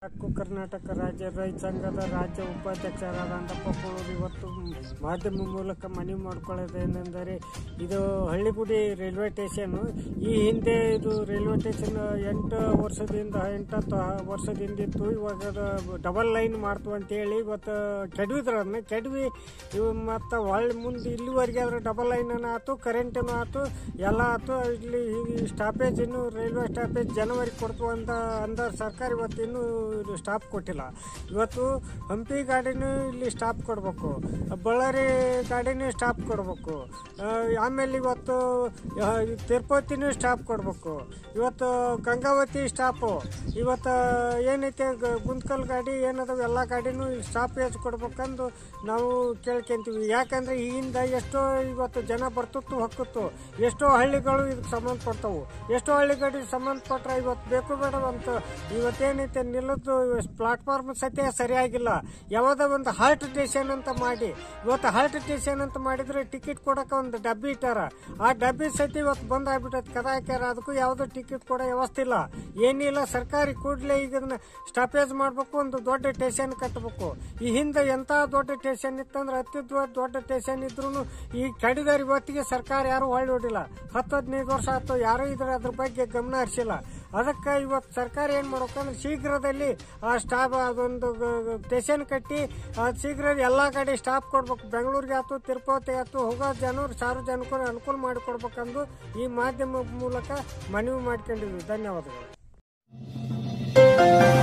ಹಕ್ಕು ಕರ್ನಾಟಕ ರಾಜ್ಯ ರೈತ ಸಂಘದ ರಾಜ್ಯ ಉಪಾಧ್ಯಕ್ಷರಾದ ಅಂದಪ್ಪಪ್ಪಳವರು ಇವತ್ತು ಮಾಧ್ಯಮ ಮೂಲಕ ಮನವಿ ಮಾಡಿಕೊಳ್ಳೋದೇನೆಂದರೆ ಇದು ಹಳ್ಳಿಗುಡಿ ರೈಲ್ವೆ ಸ್ಟೇಷನ್ ಈ ಹಿಂದೆ ಇದು ರೈಲ್ವೆ ಸ್ಟೇಷನ್ ಎಂಟು ವರ್ಷದಿಂದ ಎಂಟು ಹತ್ತು ವರ್ಷದಿಂದ ಇತ್ತು ಇವಾಗ ಅದು ಡಬಲ್ ಲೈನ್ ಮಾಡ್ತು ಅಂತೇಳಿ ಇವತ್ತು ಕೆಡವಿದ್ರು ಅದನ್ನ ಕೆಡವಿ ಇವು ಮತ್ತು ಹೊಳ್ಳಿ ಮುಂದೆ ಇಲ್ಲಿವರೆಗೆ ಆದ್ರೆ ಡಬಲ್ ಲೈನ್ ಆಯ್ತು ಕರೆಂಟನು ಆಯ್ತು ಎಲ್ಲ ಆಯ್ತು ಇಲ್ಲಿ ಸ್ಟಾಪೇಜ್ ಇನ್ನು ರೈಲ್ವೆ ಸ್ಟಾಪೇಜ್ ಜನವರಿ ಕೊಡ್ತು ಅಂತ ಅಂದ ಸರ್ಕಾರ ಇವತ್ತು ಇನ್ನೂ ಸ್ಟಾಪ್ ಕೊಟ್ಟಿಲ್ಲ ಇವತ್ತು ಹಂಪಿ ಗಾಡಿನೂ ಇಲ್ಲಿ ಸ್ಟಾಪ್ ಕೊಡಬೇಕು ಬಳ್ಳಾರಿ ಗಾಡಿನೂ ಸ್ಟಾಪ್ ಕೊಡಬೇಕು ಆಮೇಲೆ ಇವತ್ತು ಆ, ತಿರುಪತಿನೂ ಸ್ಟಾಪ್ ಕೊಡಬೇಕು ಇವತ್ತು ಗಂಗಾವತಿ ಸ್ಟಾಪು ಇವತ್ತು ಏನೈತೆ ಗ- ಗುಂತ್ಕಲ್ ಗಾಡಿ ಏನದಾವ ಎಲ್ಲ ಗಾಡಿನೂ ಸ್ಟಾಪೇಜ್ ಕೊಡ್ಬೇಕಂದು ನಾವು ಕೇಳ್ಕೊಂತೀವಿ ಯಾಕಂದ್ರೆ ಈ ಹಿಂದೆ ಎಷ್ಟೋ ಇವತ್ತು ಜನ ಬರ್ತಿತ್ತು ಹೊಕ್ಕಿತ್ತು ಎಷ್ಟೋ ಹಳ್ಳಿಗಳು ಇದಕ್ಕೆ ಸಂಬಂಧಪಡ್ತಾವು ಎಷ್ಟೋ ಹಳ್ಳಿಗಳಿಗೆ ಸಂಬಂಧಪಟ್ರೆ ಇವತ್ತು ಬೇಕು ಬೇಡ ಅಂತ ಇವತ್ತೇನೈತೆ ನಿಲ್ಲದ್ದು ಪ್ಲಾಟ್ಫಾರ್ಮ್ ಸತ್ಯ ಸರಿಯಾಗಿಲ್ಲ ಯಾವುದೋ ಒಂದು ಹಾಲ್ಟ್ ಸ್ಟೇಷನ್ ಅಂತ ಮಾಡಿ ಇವತ್ತು ಹಾಲ್ಟ್ ಸ್ಟೇಷನ್ ಅಂತ ಮಾಡಿದ್ರೆ ಟಿಕೆಟ್ ಕೊಡಕ್ಕೆ ಒಂದು ಡಬ್ಬಿ ಇಟ್ಟಾರ ಆ ಡಬ್ಬಿ ಸತಿ ಇವತ್ತು ಬಂದ್ ಆಗ್ಬಿಟ್ಟೈತೆ ಕದ ಹಾಕ್ಯಾರ ಅದಕ್ಕೂ ಯಾವುದೋ ಟಿಕೆಟ್ ಕೊಡೋ ವ್ಯವಸ್ಥೆ ಇಲ್ಲ ಏನಿಲ್ಲ ಸರ್ಕಾರಿ ಕೂಡಲೇ ಈಗ ಇದನ್ನ ಸ್ಟಾಪೇಜ್ ಮಾಡಬೇಕು ಒಂದು ದೊಡ್ಡ ಸ್ಟೇಷನ್ ಕಟ್ಟಬೇಕು ಈ ಹಿಂದೆ ಎಂತ ದೊಡ್ಡ ಸ್ಟೇಷನ್ ಇತ್ತಂದ್ರೆ ಅತಿ ದೊಡ್ಡ ದೊಡ್ಡ ಸ್ಟೇಷನ್ ಇದ್ರು ಈ ಕಡಿದಾರ ಇವತ್ತಿಗೆ ಸರ್ಕಾರ ಯಾರು ಹೊಳ್ಳಿ ಹೊಡಿಲ್ಲ ಹತ್ತು ಹದಿನೈದು ವರ್ಷ ಆಯ್ತು ಯಾರು ಇದ್ರ ಅದ್ರ ಬಗ್ಗೆ ಗಮನ ಹರಿಸಿಲ್ಲ ಅದಕ್ಕೆ ಇವತ್ತು ಸರ್ಕಾರ ಏನ್ ಮಾಡ್ಬೇಕಂದ್ರೆ ಶೀಘ್ರದಲ್ಲಿ ಆ ಸ್ಟಾಪ್ ಅದೊಂದು ಸ್ಟೇಷನ್ ಕಟ್ಟಿ ಅದ್ ಶೀಘ್ರ ಎಲ್ಲಾ ಕಡೆ ಸ್ಟಾಪ್ ಕೊಡ್ಬೇಕು ಬೆಂಗಳೂರಿಗೆ ಆಯ್ತು ತಿರುಪತಿ ಆಯ್ತು ಹೋಗೋ ಜನರು ಸಾರ್ವಜನಿಕರು ಅನುಕೂಲ ಮಾಡಿಕೊಡ್ಬೇಕಂದು ಈ ಮಾಧ್ಯಮ ಮೂಲಕ ಮನವಿ ಮಾಡ್ಕೊಂಡಿದ್ವಿ ಧನ್ಯವಾದಗಳು